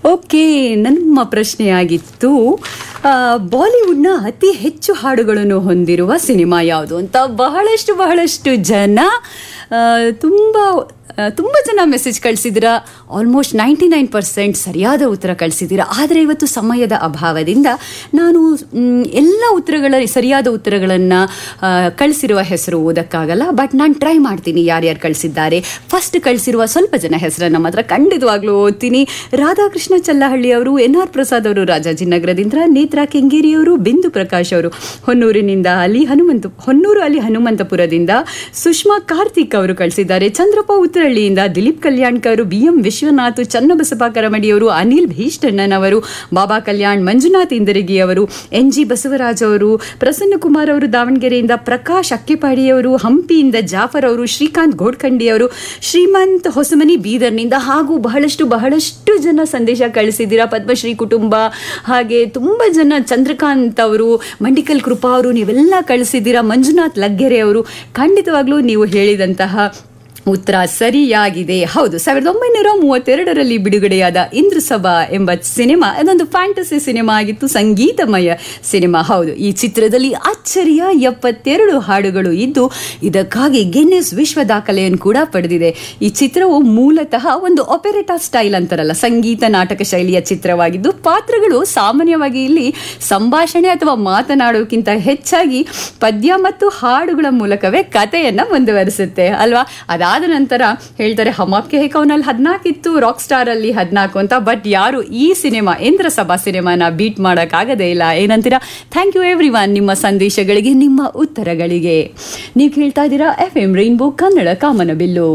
okay ನಮ್ಮ ಪ್ರಶ್ನೆಯಾಗಿತ್ತು ಆ, ಬಾಲಿವುಡ್ನ ಅತಿ ಹೆಚ್ಚು ಹಾಡುಗಳನ್ನು ಹೊಂದಿರುವ ಸಿನಿಮಾ ಯಾವುದು ಅಂತ ಬಹಳಷ್ಟು ಬಹಳಷ್ಟು ಜನ ಆ, ತುಂಬ ಆ, ತುಂಬ ಜನ ಮೆಸೇಜ್ ಕಳಿಸಿದ್ದೀರಾ ಆಲ್ಮೋಸ್ಟ್ ನೈಂಟಿ ನೈನ್ ಪರ್ಸೆಂಟ್ ಸರಿಯಾದ ಉತ್ತರ ಕಳಿಸಿದ್ದೀರಾ ಆದರೆ ಇವತ್ತು ಸಮಯದ ಅಭಾವದಿಂದ ನಾನು ಮ್, ಎಲ್ಲ ಉತ್ತರಗಳ ಸರಿಯಾದ ಉತ್ತರಗಳನ್ನು ಕಳಿಸಿರುವ ಹೆಸರು ಓದಕ್ಕಾಗಲ್ಲ ಬಟ್ ನಾನು ಟ್ರೈ ಮಾಡ್ತೀನಿ ಯಾರ್ಯಾರು ಕಳಿಸಿದ್ದಾರೆ ಫಸ್ಟ್ ಕಳಿಸಿರುವ ಸ್ವಲ್ಪ ಜನ ಹೆಸರನ್ನು ಮಾತ್ರ ಖಂಡಿತವಾಗ್ಲೂ ಓದ್ತೀನಿ ರಾಧಾಕೃಷ್ಣ ಚಲ್ಲಹಳ್ಳಿ ಅವರು ಎನ್ ಆರ್ ಪ್ರಸಾದ್ ಅವರು ರಾಜಾಜಿನಗರದಿಂದ ನೇತ್ರಾ ಕೆಂಗೇರಿ ಅವರು ಬಿಂದು ಪ್ರಕಾಶ್ ಅವರು ಹೊನ್ನೂರಿನಿಂದ ಅಲ್ಲಿ ಹನುಮಂತ ಹೊನ್ನೂರು ಅಲ್ಲಿ ಹನುಮಂತಪುರದಿಂದ ಸುಷ್ಮಾ ಕಾರ್ತಿಕ್ ಅವರು ಕಳಿಸಿದ್ದಾರೆ ಚಂದ್ರಪ್ಪ ಉತ್ತರಹಳ್ಳಿಯಿಂದ ದಿಲೀಪ್ ಕಲ್ಯಾಣ್ಕರ್ ಅವರು ಬಿ ಎಂ ವಿಶ್ವನಾಥ್ ಚನ್ನಬಸಪ್ಪ ಕರಮಡಿಯವರು ಅನಿಲ್ ಭೀಷ್ಟಣ್ಣನ್ ಅವರು ಬಾಬಾ ಕಲ್ಯಾಣ್ ಮಂಜುನಾಥ್ ಇಂದರಗಿ ಅವರು ಎನ್ ಜಿ ಬಸವರಾಜ್ ಅವರು ಪ್ರಸನ್ನ ಕುಮಾರ್ ಅವರು ದಾವಣಗೆರೆಯಿಂದ ಪ್ರಕಾಶ್ ಅಕ್ಕಿಪಾಡಿಯವರು ಹಂಪಿಯಿಂದ ಜಾಫರ್ ಅವರು ಶ್ರೀಕಾಂತ್ ಗೋಡ್ಖಂಡಿ ಅವರು ಶ್ರೀಮಂತ್ ಹೊಸಮನಿ ಬೀದರ್ನಿಂದ ಹಾಗೂ ಬಹಳಷ್ಟು ಬಹಳಷ್ಟು ಜನ ಸಂದೇಶ ಕಳಿಸಿದ್ದೀರಾ ಪದ್ಮಶ್ರೀ ಕುಟುಂಬ ಹಾಗೆ ತುಂಬ ಜನ ಚಂದ್ರಕಾಂತ್ ಅವರು ಮಂಡಿಕಲ್ ಕೃಪಾ ಅವರು ನೀವೆಲ್ಲ ಕಳಿಸಿದ್ದೀರಾ ಮಂಜುನಾಥ್ ಲಗ್ಗೆರೆ ಅವರು ಖಂಡಿತವಾಗ್ಲೂ ನೀವು ಹೇಳಿದಂತಹ ಉತ್ತರ ಸರಿಯಾಗಿದೆ ಹೌದು ಸಾವಿರದ ಒಂಬೈನೂರ ಮೂವತ್ತೆರಡರಲ್ಲಿ ಬಿಡುಗಡೆಯಾದ ಇಂದ್ರಸಭಾ ಎಂಬ ಸಿನಿಮಾ ಅದೊಂದು ಫ್ಯಾಂಟಸಿ ಸಿನಿಮಾ ಆಗಿತ್ತು ಸಂಗೀತಮಯ ಸಿನಿಮಾ ಹೌದು ಈ ಚಿತ್ರದಲ್ಲಿ ಅಚ್ಚರಿಯ ಎಪ್ಪತ್ತೆರಡು ಹಾಡುಗಳು ಇದ್ದು ಇದಕ್ಕಾಗಿ ಗಿನ್ನೆಸ್ ವಿಶ್ವ ದಾಖಲೆಯನ್ನು ಕೂಡ ಪಡೆದಿದೆ ಈ ಚಿತ್ರವು ಮೂಲತಃ ಒಂದು ಒಪೆರೆಟಾ ಸ್ಟೈಲ್ ಅಂತಾರಲ್ಲ ಸಂಗೀತ ನಾಟಕ ಶೈಲಿಯ ಚಿತ್ರವಾಗಿದ್ದು ಪಾತ್ರಗಳು ಸಾಮಾನ್ಯವಾಗಿ ಇಲ್ಲಿ ಸಂಭಾಷಣೆ ಅಥವಾ ಮಾತನಾಡೋಕ್ಕಿಂತ ಹೆಚ್ಚಾಗಿ ಪದ್ಯ ಮತ್ತು ಹಾಡುಗಳ ಮೂಲಕವೇ ಕಥೆಯನ್ನ ಮುಂದುವರಿಸುತ್ತೆ ಅಲ್ವಾ ಅದಾದ ನಂತರ ಹೇಳ್ತಾರೆ ಹಮಾಪ್ಕೆ ಹೇ ಕೌನಲ್ಲಿ ಹದಿನಾಲ್ಕು ಇತ್ತು ರಾಕ್ ಸ್ಟಾರ್ ಅಲ್ಲಿ ಹದಿನಾಲ್ಕು ಅಂತ ಬಟ್ ಯಾರು ಈ ಸಿನಿಮಾ ಇಂದ್ರ ಸಭಾ ಸಿನಿಮಾನ ಬೀಟ್ ಮಾಡೋಕ್ಕಾಗದೇ ಇಲ್ಲ ಏನಂತೀರಾ ಥ್ಯಾಂಕ್ ಯು ಎವ್ರಿ ಒನ್ ನಿಮ್ಮ ಸಂದೇಶಗಳಿಗೆ ನಿಮ್ಮ ಉತ್ತರಗಳಿಗೆ ನೀವು ಕೇಳ್ತಾ ಇದ್ದೀರಾ ಎಫ್ ಎಂ ರೈನ್ಬೋ ಕನ್ನಡ ಕಾಮನಬಿಲ್ಲು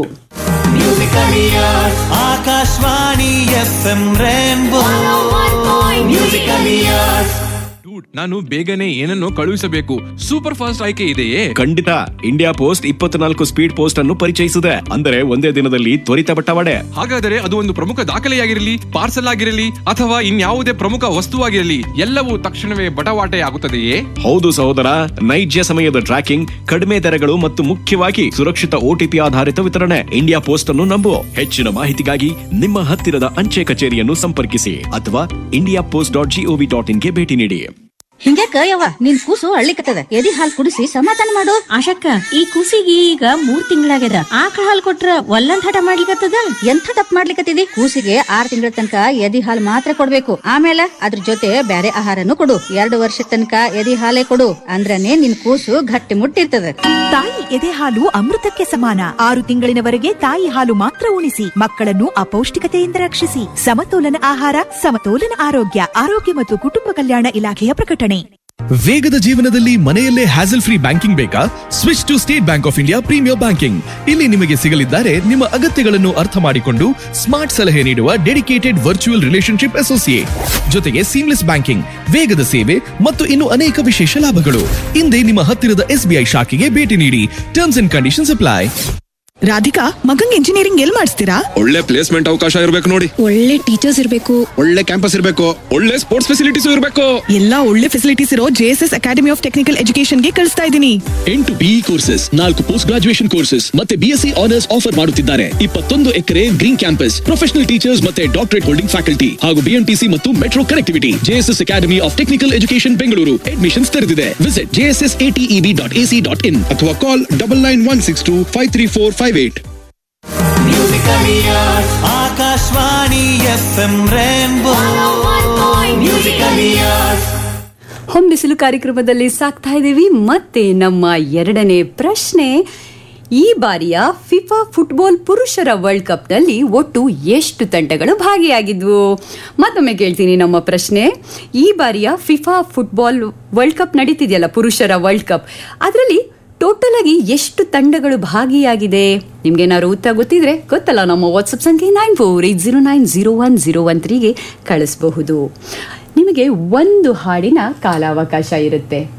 Akashvani F M rainbow musical years dude ನಾನು ಬೇಗನೆ ಏನನ್ನೋ ಕಳುಹಿಸಬೇಕು ಸೂಪರ್ ಫಾಸ್ಟ್ ಆಯ್ಕೆ ಇದೆಯೇ ಖಂಡಿತ ಇಂಡಿಯಾ ಪೋಸ್ಟ್ ಇಪ್ಪತ್ನಾಲ್ಕು ಸ್ಪೀಡ್ ಪೋಸ್ಟ್ ಅನ್ನು ಪರಿಚಯಿಸಿದೆ ಅಂದರೆ ಒಂದೇ ದಿನದಲ್ಲಿ ತ್ವರಿತ ಬಟ್ಟವಾಡೆ ಹಾಗಾದರೆ ಅದು ಒಂದು ಪ್ರಮುಖ ದಾಖಲೆಯಾಗಿರಲಿ ಪಾರ್ಸಲ್ ಆಗಿರಲಿ ಅಥವಾ ಇನ್ಯಾವುದೇ ಪ್ರಮುಖ ವಸ್ತುವಾಗಿರಲಿ ಎಲ್ಲವೂ ತಕ್ಷಣವೇ ಬಟವಾಟೆ ಆಗುತ್ತದೆಯೇ ಹೌದು ಸಹೋದರ ನೈಜ ಸಮಯದ ಟ್ರ್ಯಾಕಿಂಗ್ ಕಡಿಮೆ ದರಗಳು ಮತ್ತು ಮುಖ್ಯವಾಗಿ ಸುರಕ್ಷಿತ ಓಟಿಪಿ ಆಧಾರಿತ ವಿತರಣೆ ಇಂಡಿಯಾ ಪೋಸ್ಟ್ ಅನ್ನು ನಂಬು ಹೆಚ್ಚಿನ ಮಾಹಿತಿಗಾಗಿ ನಿಮ್ಮ ಹತ್ತಿರದ ಅಂಚೆ ಕಚೇರಿಯನ್ನು ಸಂಪರ್ಕಿಸಿ ಅಥವಾ India Post dot GOV dot ಇನ್ಗೆ ಭೇಟಿ ನೀಡಿ ಹಿಂಗ್ಯಾಕ ಯವ್ವ ನಿನ್ ಕೂಸು ಅಳ್ಳಿಕತ್ತದ ಎದಿ ಹಾಲ್ ಕುಡಿಸಿ ಸಮಾಧಾನ ಮಾಡು ಆಶಕ್ಕ ಈ ಕೂಸಿಗೆ ಈಗ ಮೂರ್ ತಿಂಗಳಾಗ್ಯದ ಆಕಳ ಹಾಲ್ ಕೊಟ್ರ ಒಲ್ಲಂದ್ ಹಠ ಮಾಡ್ಲಿಕತ್ತದ ಎಂಥ ತಪ್ಪು ಮಾಡ್ಲಿಕತ್ತಿದಿ ಕೂಸಿಗೆ ಆರ್ ತಿಂಗಳ ತನಕ ಎದಿ ಹಾಲ್ ಮಾತ್ರ ಕೊಡ್ಬೇಕು ಆಮೇಲೆ ಅದ್ರ ಜೊತೆ ಬ್ಯಾರೆ ಆಹಾರನು ಕೊಡು ಎರಡು ವರ್ಷ ತನಕ ಎದಿ ಹಾಲೇ ಕೊಡು ಅಂದ್ರನೇ ನಿನ್ ಕೂಸು ಗಟ್ಟಿ ಮುಟ್ಟಿರ್ತದ ತಾಯಿ ಎದೆ ಹಾಲು ಅಮೃತಕ್ಕೆ ಸಮಾನ ಆರು ತಿಂಗಳಿನವರೆಗೆ ತಾಯಿ ಹಾಲು ಮಾತ್ರ ಉಣಿಸಿ ಮಕ್ಕಳನ್ನು ಅಪೌಷ್ಟಿಕತೆಯಿಂದ ರಕ್ಷಿಸಿ ಸಮತೋಲನ ಆಹಾರ ಸಮತೋಲನ ಆರೋಗ್ಯ ಆರೋಗ್ಯ ಮತ್ತು ಕುಟುಂಬ ಕಲ್ಯಾಣ ಇಲಾಖೆಯ ಪ್ರಕಟಣೆ ವೇಗದ ಜೀವನದಲ್ಲಿ ಮನೆಯಲ್ಲೇ ಹ್ಯಾಸಲ್ ಫ್ರೀ ಬ್ಯಾಂಕಿಂಗ್ ಬೇಕಾ switch to State Bank of India premier banking ಇಲ್ಲಿ ನಿಮಗೆ ಸಿಗಲಿದ್ದಾರೆ ನಿಮ್ಮ ಅಗತ್ಯಗಳನ್ನು ಅರ್ಥ ಮಾಡಿಕೊಂಡು ಸ್ಮಾರ್ಟ್ ಸಲಹೆ ನೀಡುವ ಡೆಡಿಕೇಟೆಡ್ ವರ್ಚುವಲ್ ರಿಲೇಶನ್ಶಿಪ್ ಅಸೋಸಿಯೇಟ್ ಜೊತೆಗೆ ಸೀಮ್ಲೆಸ್ ಬ್ಯಾಂಕಿಂಗ್ ವೇಗದ ಸೇವೆ ಮತ್ತು ಇನ್ನು ಅನೇಕ ವಿಶೇಷ ಲಾಭಗಳು ಹಿಂದೆ ನಿಮ್ಮ ಹತ್ತಿರದ ಎಸ್ಬಿಐ ಶಾಖೆಗೆ ಭೇಟಿ ನೀಡಿ terms and conditions apply Radhika ಮಗಂಗ್ ಇಂಜಿನಿಯರಿಂಗ್ ಎಲ್ ಮಾಡಿಸ್ತೀರಾ ಒಳ್ಳೆ ಪ್ಲೇಸ್ಮೆಂಟ್ ಅವಕಾಶ ಇರಬೇಕು ನೋಡಿ ಒಳ್ಳೆ ಟೀಚರ್ಸ್ ಇರ್ಬೇಕು ಒಳ್ಳೆ ಕ್ಯಾಂಪಸ್ ಇರಬೇಕು ಒಳ್ಳೆ ಸ್ಪೋರ್ಟ್ಸ್ ಫೆಸಿಲಿಟೀಸ್ ಇರಬೇಕು ಎಲ್ಲಾ ಒಳ್ಳೆ ಫೆಸಿಲಿಟೀಸ್ ಇರೋ ಜೆಎಸ್ಎಸ್ ಅಕಾಡೆಮಿ ಆಫ್ ಟೆಕ್ನಿಕಲ್ ಎಜುಕೇಶನ್ಗೆ ಕಳಿಸ್ತಾ ಇದ್ದೀನಿ ಎಂಟು ಬಿಇ ಕೋರ್ಸಸ್ ನಾಲ್ಕು ಪೋಸ್ಟ್ ಗ್ರಾಜುಯೇಷನ್ ಕೋರ್ಸಸ್ ಮತ್ತೆ ಬಿಎಸ್ಸಿ ಆನರ್ಸ್ ಆಫರ್ ಮಾಡುತ್ತಿದ್ದಾರೆ ಇಪ್ಪತ್ತೊಂದು acre green campus professional teachers ಮತ್ತೆ ಡಾಕ್ಟರೇಟ್ ಹೋಲ್ಡಿಂಗ್ ಫ್ಯಾಕಲ್ಟಿ ಹಾಗೂ ಬಿಎಂಟಿಸಿ ಮತ್ತು metro connectivity JSS academy of technical education Bengaluru admissions ತೆರೆದಿದೆ visit JSS ATEB dot AC dot in ಅಥವಾ call double nine one six two five three four five eight musical years Akashvani F M rainbow musical years ಹೊಂಬಿಸಿಲು ಕಾರ್ಯಕ್ರಮದಲ್ಲಿ ಸಾಕ್ತಾ ಇದ್ದೀವಿ ಮತ್ತೆ ನಮ್ಮ ಎರಡನೇ ಪ್ರಶ್ನೆ ಈ ಬಾರಿಯ ಫಿಫಾ ಫುಟ್ಬಾಲ್ ಪುರುಷರ ವರ್ಲ್ಡ್ ಕಪ್ನಲ್ಲಿ ಒಟ್ಟು ಎಷ್ಟು ತಂಡಗಳು ಭಾಗಿಯಾಗಿದ್ವು ಮತ್ತೊಮ್ಮೆ ಕೇಳ್ತೀನಿ ನಮ್ಮ ಪ್ರಶ್ನೆ ಈ ಬಾರಿಯ ಫಿಫಾ ಫುಟ್ಬಾಲ್ ವರ್ಲ್ಡ್ ಕಪ್ ನಡೀತಿದೆಯಲ್ಲ ಪುರುಷರ ವರ್ಲ್ಡ್ ಕಪ್ ಅದರಲ್ಲಿ ಟೋಟಲ್ ಆಗಿ ಎಷ್ಟು ತಂಡಗಳು ಭಾಗಿಯಾಗಿದೆ ನಿಮ್ಗೇನಾದ್ರು ಉತ್ತರ ಗೊತ್ತಿದ್ರೆ ಗೊತ್ತಲ್ಲ ನಮ್ಮ ವಾಟ್ಸಪ್ ಸಂಖ್ಯೆ nine four eight zero nine zero one zero one ತ್ರೀಗೆ ಕಳಿಸಬಹುದು ನಿಮಗೆ ಒಂದು ಹಾಡಿನ ಕಾಲಾವಕಾಶ ಇರುತ್ತೆ